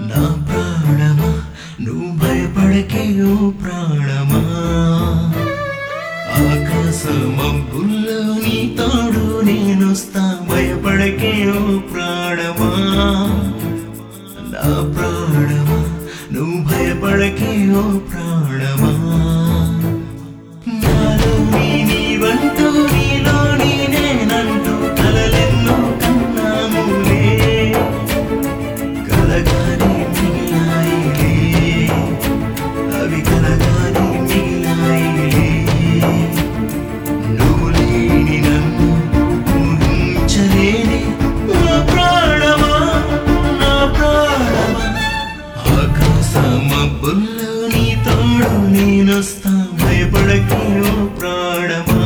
నా ప్రాణమా నువ్వు భయపడకే ఓ ప్రాణమా ఆకాశమబ్బుల్లో నీ తోడు నేనొస్తా భయపడకే ఓ ప్రాణమా నా ప్రాణమా నువ్వు భయపడకే ఓ ప్రాణమా నాలో నీ నీవంటూ నీలో నీ నేనంటూ కలలెన్నో కన్నాములే కలగానే మిగిలాయిలే అవి కలగానే మిగిలాయిలే నువ్వు లేని నన్ను ఊహించలేని నా ప్రాణమా నా ప్రాణమా ఆకాశమబ్బుల్లో నీ తోడు నేనొస్తా భయపడకే ఓ ప్రాణమా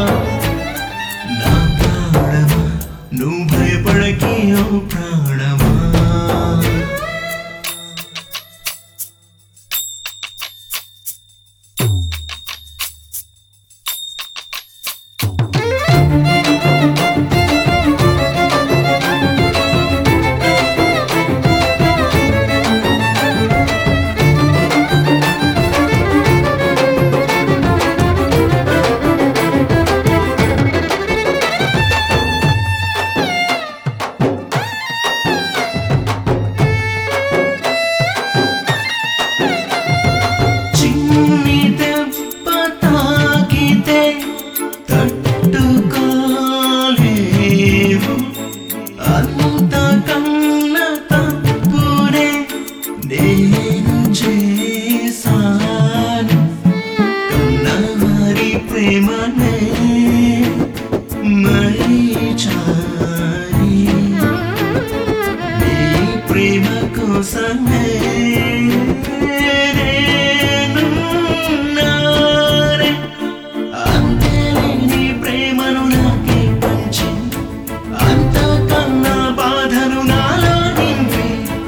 నా ప్రాణమా నువ్వు భయపడకే ఓ ప్రాణమా చిన్ని దెబ్బ తాకితే తట్టుకోలేవు అంత కన్న తప్పునే నేను చేశాను కన్నవారి ప్రేమనే మరిచారి నీ ప్రేమ కోసమే నేనున్నానే. అంతేలేని ప్రేమను నాకే పంచి అంతకన్నా బాధను నాలో నింపి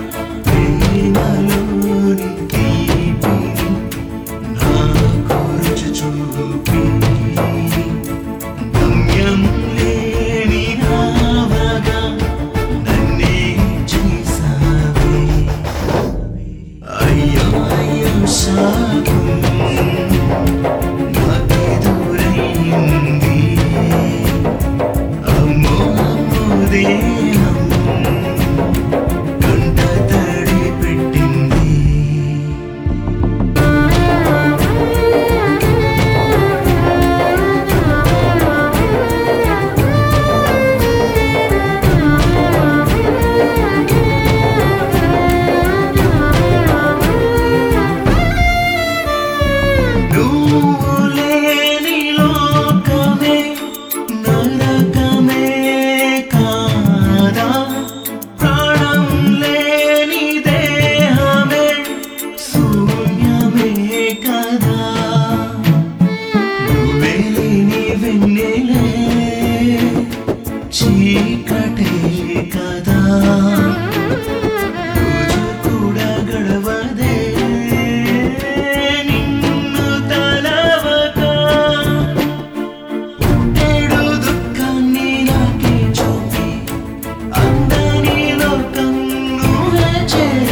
ప్రేమలోని తీపిని నాకు రుచి చూపి గమ్యం లేని నావగా నన్నే చేసావే అయ్యో అయ్యో శాపం నాకెదురైంది అమ్మో అమ్మో దేహం కంట తడి పెట్టింది నువ్వు లేని లోకమే నరకమే కాదా ప్రాణం లేని దేహమే శూన్యమే కదా నువ్వే లేని వెన్నెలే చీకటే కదా రోజు కూడా గడవదే నిన్ను తలవక పుట్టెడు దుఃఖాన్ని నాకే చూపి అందని లోకం నువ్వే చేరి